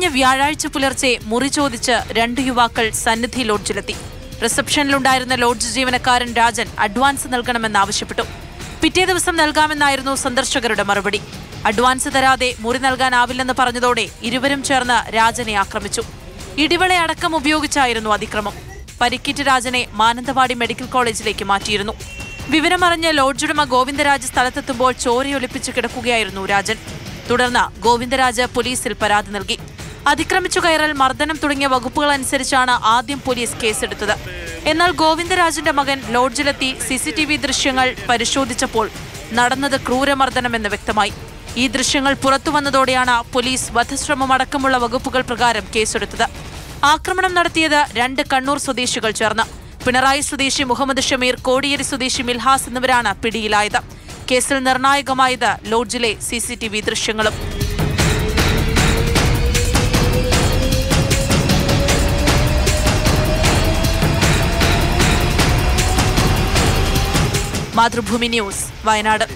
കഴിഞ്ഞ വ്യാഴാഴ്ച പുലർച്ചെ മുറി ചോദിച്ച് രണ്ട് യുവാക്കൾ സന്നിധി ലോഡ്ജിലെത്തി റിസപ്ഷനിലുണ്ടായിരുന്ന ലോഡ്ജ് ജീവനക്കാരൻ രാജൻ അഡ്വാൻസ് നൽകണമെന്നാവശ്യപ്പെട്ടു പിറ്റേ ദിവസം നൽകാമെന്നായിരുന്നു സന്ദർശകരുടെ മറുപടി അഡ്വാൻസ് തരാതെ മുറി നൽകാനാവില്ലെന്ന് പറഞ്ഞതോടെ ഇരുവരും ചേർന്ന് രാജനെ ആക്രമിച്ചു ഇടിവളെ അടക്കം ഉപയോഗിച്ചായിരുന്നു അതിക്രമം പരിക്കേറ്റ രാജനെ മാനന്തവാടി മെഡിക്കൽ കോളേജിലേക്ക് മാറ്റിയിരുന്നു വിവരമറിഞ്ഞ ലോഡ്ജുടമ ഗോവിന്ദരാജ് സ്ഥലത്തെത്തുമ്പോൾ ചോരയൊലിപ്പിച്ച് കിടക്കുകയായിരുന്നു രാജൻ തുടർന്ന് ഗോവിന്ദരാജ് പോലീസിൽ പരാതി നൽകി അതിക്രമിച്ചു കയറൽ മർദ്ദനം തുടങ്ങിയ വകുപ്പുകൾ അനുസരിച്ചാണ് ആദ്യം പോലീസ് കേസെടുത്തത് എന്നാൽ ഗോവിന്ദരാജിന്റെ മകൻ ലോഡ്ജിലെത്തി സി സി ടി വി ദൃശ്യങ്ങൾ പരിശോധിച്ചപ്പോൾ നടന്നത് ക്രൂരമർദ്ദനമെന്ന് വ്യക്തമായി ഈ ദൃശ്യങ്ങൾ പുറത്തുവന്നതോടെയാണ് പോലീസ് വധശ്രമമടക്കമുള്ള വകുപ്പുകൾ പ്രകാരം കേസെടുത്തത് ആക്രമണം നടത്തിയത് രണ്ട് കണ്ണൂർ സ്വദേശികൾ ചേർന്ന് പിണറായി സ്വദേശി മുഹമ്മദ് ഷമീർ കോടിയേരി സ്വദേശി മിൽഹാസ് എന്നിവരാണ് പിടിയിലായത് കേസിൽ നിർണായകമായത് ലോഡ്ജിലെ സി സി ടി വി ദൃശ്യങ്ങളും മാതൃഭൂമി ന്യൂസ് വയനാട്